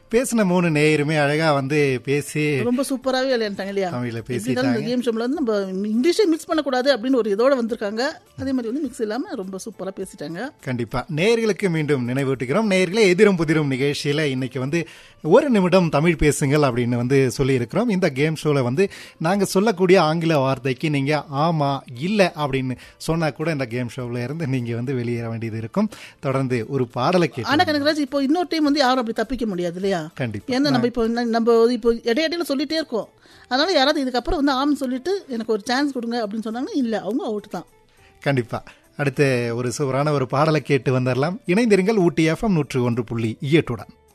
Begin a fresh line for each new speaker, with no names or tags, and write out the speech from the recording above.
பேசின மூணு நேயருமே அழகா வந்து பேசி
ரொம்ப சூப்பராகவே விளையாண்டாங்க இல்லையா
தமிழ்ல
எப்படி இருந்தாலும் இந்த
பேசிட்டாங்க
கேம் ஷோல வந்து நம்ம இங்கிலீஷே மிக்ஸ் பண்ணக்கூடாது அப்படின்னு ஒரு இதோட வந்திருக்காங்க அதே மாதிரி வந்து மிக்ஸ் இல்லாம ரொம்ப சூப்பரா பேசிட்டாங்க
கண்டிப்பா நேயர்களுக்கு மீண்டும் நினைவூட்டுகிறோம் நேயர்களே எதிரும் புதிரும் நிகழ்ச்சியில இன்னைக்கு வந்து ஒரு நிமிடம் தமிழ் பேசுங்கள் அப்படின்னு வந்து சொல்லி இருக்கிறோம் இந்த கேம் ஷோல வந்து நாங்க சொல்லக்கூடிய ஆங்கில வார்த்தைக்கு நீங்க ஆமா இல்ல அப்படின்னு சொன்னா கூட இந்த கேம் ஷோல இருந்து நீங்க வந்து வெளியேற வேண்டியது இருக்கும் தொடர்ந்து ஒரு பாடலை கேட்டு
ஆனா கனகராஜ் இப்போ இன்னொரு டைம் வந்து யாரும் அப்படி தப்பிக்க முடியாது இல்லையா
கண்டிப்பா
ஏன்னா நம்ம இப்போ என்ன- நம்ம இப்போ இடையிடையில சொல்லிட்டே இருக்கோம் அதனால யாராவது இதுக்கப்புறம் வந்து ஆம் சொல்லிட்டு எனக்கு ஒரு சான்ஸ் கொடுங்க அப்படின்னு சொன்னாங்கன்னா இல்ல அவங்க அவுட் தான்
கண்டிப்பா அடுத்து ஒரு சுவரான ஒரு பாடலை கேட்டு வந்துடலாம் இணைந்திருங்கள் ஊட்டி எஃப்எம் நூற்று ஒன்று புள்ளி எட்டுடன்